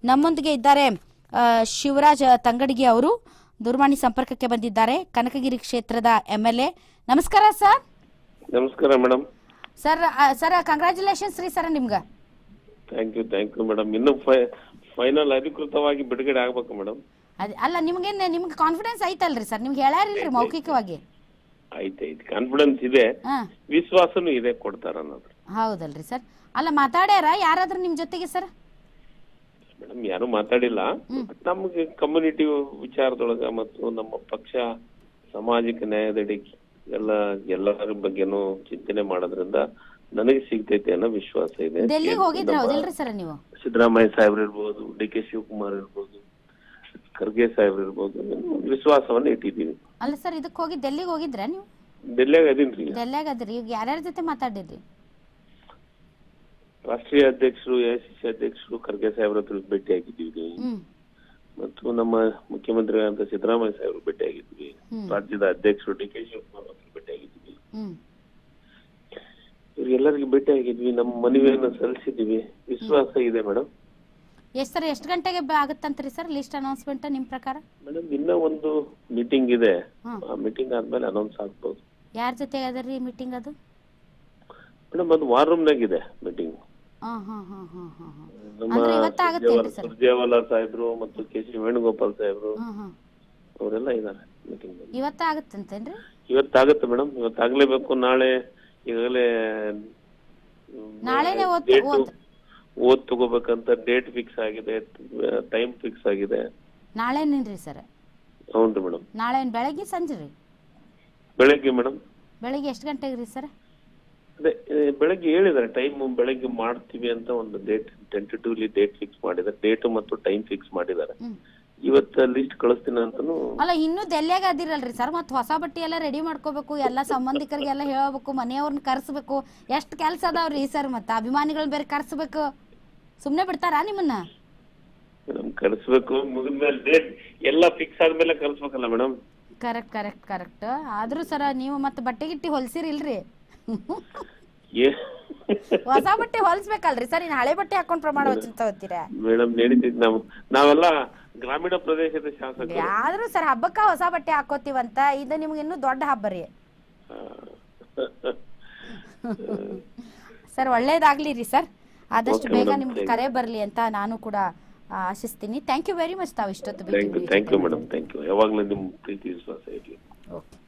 ನಮ್ಮೊಂದಿಗೆ ಇದ್ದಾರೆ ಆ, ಶಿವರಾಜ್ ತಂಗಡಿಗೆ ಅವರು ದೂರವಾಣಿ ಸಂಪರ್ಕಕ್ಕೆ ಬಂದಿದ್ದಾರೆ ಕನಕಗಿರಿ ಕ್ಷೇತ್ರದ ಎಂ ಎಲ್ ಎ ನಮಸ್ಕಾರ ಸರ್ ನಮಸ್ಕಾರ ಮೇಡಮ್ ಸರ್ ಆ, ಸರ್ ಕಂಗ್ರ್ಯಾಚುಲೇಷನ್ಸ್ ರೀ ಸರ್ ನಿಮ್ಗೆ thank you thank you madam ಇನ್ನು ಫೈನಲ್ ಅಧಿಕೃತವಾಗಿ ಬಿಡುಗಡೆ ಆಗ್ಬೇಕು ಮೇಡಮ್ ಅದ್ ಅಲ್ಲ ನಿಮ್ಗೆ ನಿಮ್ಗೆ ಕಾನ್ಫಿಡೆನ್ಸ್ ಐತಲ್ರಿ ಸರ್ ನಿಮ್ಗೆ ಹೇಳ್ಯಾರಿಲ್ರಿ ಮೌಖಿಕವಾಗಿ ಆಯ್ತು ಆಯ್ತು ಕಾನ್ಫಿಡೆನ್ಸ್ ಇದೆ ಹಾ ವಿಶ್ವಾಸನೂ ಇದೆ ಕೊಡ್ತಾರ ಅನ್ನೋದು ಹೌದಲ್ರಿ ಸರ್ ಅಲ್ಲ ಮಾತಾಡ್ಯಾರ ಯಾರಾದ್ರೂ ನಿಮ್ಮ ಜೊತೆಗೆ ಸರ್ ಮೇಡಮ್ ಯಾರು ಮಾತಾಡಿಲ್ಲ ನಮಗೆ ಕಮ್ಯುನಿಟಿ ವಿಚಾರದೊಳಗ ಮತ್ತು ನಮ್ಮ ಪಕ್ಷ ಸಾಮಾಜಿಕ ನ್ಯಾಯದಡಿ ಎಲ್ಲ ಎಲ್ಲರ ಬಗ್ಗೆನೂ ಚಿಂತನೆ ಮಾಡೋದ್ರಿಂದ ನನಗೆ ಸಿಗ್ತೈತೆ ಅನ್ನೋ ವಿಶ್ವಾಸ ಇದೆ ಡೆಲ್ಲಿಗೆ ಹೋಗಿದ್ರ ಹೌದಿಲ್ರಿ ಸರ್ ನೀವು ಸಿದ್ದರಾಮಯ್ಯ ಸಾಹೇಬ್ರು ಇರ್ಬೋದು ಡಿ ಕೆ ಶಿವಕುಮಾರ್ ಇರ್ಬೋದು ಖರ್ಗೆ ಸಾಹೇಬ್ರು ಇರ್ಬೋದು ಒಂದು ವಿಶ್ವಾಸವನ್ನ ಇಟ್ಟಿದ್ದೀವಿ ಅಲ್ಲ ಸರ್ ಇದಕ್ಕೆ ಹೋಗಿ ಡೆಲ್ಲಿಗೆ ಹೋಗಿದ್ರ ನೀವು ಡೆಲ್ಲಿಯಾಗ ಅದೀನ್ರಿ ಡೆಲ್ಲಿಯಾಗ ಅದ್ರಿ ಈಗ ಯಾರ್ಯಾರ ಜೊತೆ ಮಾತಾಡಿದ್ರಿ ರಾಷ್ಟ್ರೀಯ ಅಧ್ಯಕ್ಷರು ಎಐಸಿಸಿ ಅಧ್ಯಕ್ಷರು ಖರ್ಗೆ ಸಾಹೇಬ್ರ ಹತ್ರ ಭೇಟಿ ಆಗಿದ್ದೀವಿ ಹ್ಮ್ ಮತ್ತು ನಮ್ಮ ಮುಖ್ಯಮಂತ್ರಿಗಳಂತ ಸಿದ್ದರಾಮಯ್ಯ ಸಾಹೇಬ್ರು ಭೇಟಿ ಆಗಿದ್ವಿ ಹ್ಮ್. ರಾಜ್ಯದ ಅಧ್ಯಕ್ಷರು ಡಿ ಕೆ ಶಿವಕುಮಾರ್ ಹತ್ರ ಭೇಟಿ ಆಗಿದ್ವಿ ಹ್ಮ್ ಇವ್ರಿಗೆಲ್ಲರಿಗೆ ಭೇಟಿ ಆಗಿದ್ವಿ ನಮ್ಮ ಮನವಿಯನ್ನ ಸಲ್ಲಿಸಿದ್ವಿ ವಿಶ್ವಾಸ ಇದೆ ಮೇಡಮ್ ಎಷ್ಟು ಸರ್ ಎಷ್ಟು ಗಂಟೆಗೆ ಬ- ಆಗತ್ತಂತ್ರಿ ಸರ್ ಲಿಸ್ಟ್ ಅನೌನ್ಸ್ಮೆಂಟ್ ನಿಮ್ಮ ಪ್ರಕಾರ ಮೇಡಮ್ ಇನ್ನ ಒಂದು ಮೀಟಿಂಗ್ ಇದೆ ಹ್ಮ್. ಆ ಮೀಟಿಂಗ್ ಆದ್ಮೇಲೆ ಅನೌನ್ಸ್ ಆಗ್ಬೋದು ಯಾರ ಜೊತೆ ಅದರಿ ಮೀಟಿಂಗ್ ಅದು ಮೇಡಮ್ ಅದು ವಾರ್ ರೂಮ್ನಾಗ ಇದೆ ಮೀಟಿಂಗ್ ಹಾಂ ಹಾಂ ಹಾಂ ಹಾಂ ಹಾಂ ಹಾಂ ನಮ್ಮ ಅಂದ್ರೆ ಇವತ್ತಾಗತ್ತೇನ್ರಿ ಸರ್ ಸುರ್ಜೇವಾಲಾ ಸಾಹೇಬ್ರು ಮತ್ತು ಕೆ ಸಿ ವೇಣುಗೋಪಾಲ್ ಸಾಹೇಬ್ರು ಹಾಂ ಹಾಂ ಅವರೆಲ್ಲ ಇದ್ದಾರೆ ಮೀಟಿಂಗ್ ಇವತ್ತಾಗತ್ತಂತೇನ್ರಿ ಇವತ್ತಾಗತ್ತೆ ಮೇಡಮ್ ಇವತ್ತಾಗ್ಲೇಬೇಕು ನಾಳೆ ಈಗಾಗಲೇ ನಾಳೆನೇ ಓದ್- ಡೇಟ್ ಓದ್- ಓದ್ ತಗೋಬೇಕಂತ ಡೇಟ್ ಫಿಕ್ಸ್ ಆಗಿದೆ ಟೈಮ್ ಫಿಕ್ಸ್ ಆಗಿದೆ ನಾಳೆನೇನ್ರಿ ಸರ್ ಹೌನ್ರಿ ಮೇಡಮ್ ನಾಳೆ ಏನ್ ಬೆಳಗ್ಗೆ ಸಂಜೆ ರೀ ಬೆಳಗ್ಗೆ ಮೇಡಮ್ ಬೆಳಿಗ್ಗೆ ಎಷ್ಟು ಗಂಟೆಗೆ ರೀ ಸರ್ ಅದೇ ಏ, ಬೆಳಗ್ಗೆ ಹೇಳಿದ್ದಾರೆ ಟೈಮ್ ಬೆಳಗ್ಗೆ ಮಾಡ್ತೀವಿ ಅಂತ ಒಂದು ಡೇಟ್ ಟೆಂಟೇಟಿವ್ಲಿ ಡೇಟ್ ಫಿಕ್ಸ್ ಮಾಡಿದ್ದಾರೆ ಡೇಟ್ ಮತ್ತು ಟೈಮ್ ಫಿಕ್ಸ್ ಮಾಡಿದ್ದಾರೆ ಹ್ಮ್ ಇವತ್ತು ಲಿಸ್ಟ್ ಕಳಿಸ್ತೀನಿ ಅಂತಾನು ಅಲ್ಲ ಇನ್ನೂ ದೆಲ್ಯಾಗ ಅದಿರಲ್ರಿ ಸರ್ ಮತ್ತೆ ಹೊಸ ಬಟ್ಟೆ ಎಲ್ಲ ರೆಡಿ ಮಾಡ್ಕೋಬೇಕು ಎಲ್ಲ ಸಂಬಂಧಿಕರಿಗೆಲ್ಲ ಹೇಳಬೇಕು ಮನೆಯವ್ರನ್ನ ಕರ್ಸ್ಬೇಕು ಎಷ್ಟು ಕೆಲಸ ಅದಾವ್ರಿ ಸರ್ ಮತ್ತೆ ಅಭಿಮಾನಿಗಳನ್ನ ಬೇರೆ ಕರ್ಸ್ಬೇಕು ಸುಮ್ಮನೆ ಬಿಡ್ತಾರಾ ನಿಮ್ಮನ್ನ ಮೇಡಮ್ ಕಳಿಸ್ಬೇಕು ಮುಗಿದ್ಮೇಲೆ ಡೇಟ್ ಎಲ್ಲ ಫಿಕ್ಸ್ ಆದ್ಮೇಲೆ ಕಳಿಸ್ಬೇಕಲ್ಲ ಮೇಡಮ್ ಕರೆಕ್ಟ್ ಕರೆಕ್ಟ್ ಕರೆಕ್ಟ್ ಆದ್ರೂ ಸರ ನೀವು ಮತ್ತೆ ಬಟ್ಟೆ ಗಿಟ್ಟಿ ಹೊಲ್ಸಿರಿಲ್ರಿ ಏ ಹೊಸ ಬಟ್ಟೆ ಹೊಲ್ಸ್ಬೇಕಲ್ರಿ ಸರ್ ಇನ್ನು ಹಳೆ ಬಟ್ಟೆ ಹಾಕೊಂಡ್ ಪ್ರಮಾಣ ವಚನ ತಗೋತೀರಾ ಮೇಡಮ್ ನಡೀತಿದ್ ನಾವು ನಾವೆಲ್ಲ ಗ್ರಾಮೀಣ ಪ್ರದೇಶದ ಶಾಸಕರು ಆದ್ರೂ ಸರ್ ಹಬ್ಬಕ್ಕ ಹೊಸ ಬಟ್ಟೆ ಹಾಕೋತೀವಂತ ಇದು ನಿಮ್ಗೆ ಇನ್ನೂ ದೊಡ್ಡ ಹಬ್ಬ ರೀ ಸರ್ ಒಳ್ಳೇದಾಗ್ಲಿ ರೀ ಸರ್ ಆದಷ್ಟು Okay, ಬೇಗ madam. ನಿಮ್ಗೆ Thank ಕರೆ ಬರಲಿ ಅಂತ ನಾನು ಕೂಡ ಆ, ಆಶಿಸ್ತೀನಿ ಥ್ಯಾಂಕ್ ಯು ವೆರಿ ಮಚ್ ತಾವು ಇಷ್ಟೊತ್ತು thank you thank you madam thank you ಯಾವಾಗ್ಲೂ ನಿಮ್ ಪ್ರೀತಿ ವಿಶ್ವಾಸ ಇರ್ಲಿ ಓಕೆ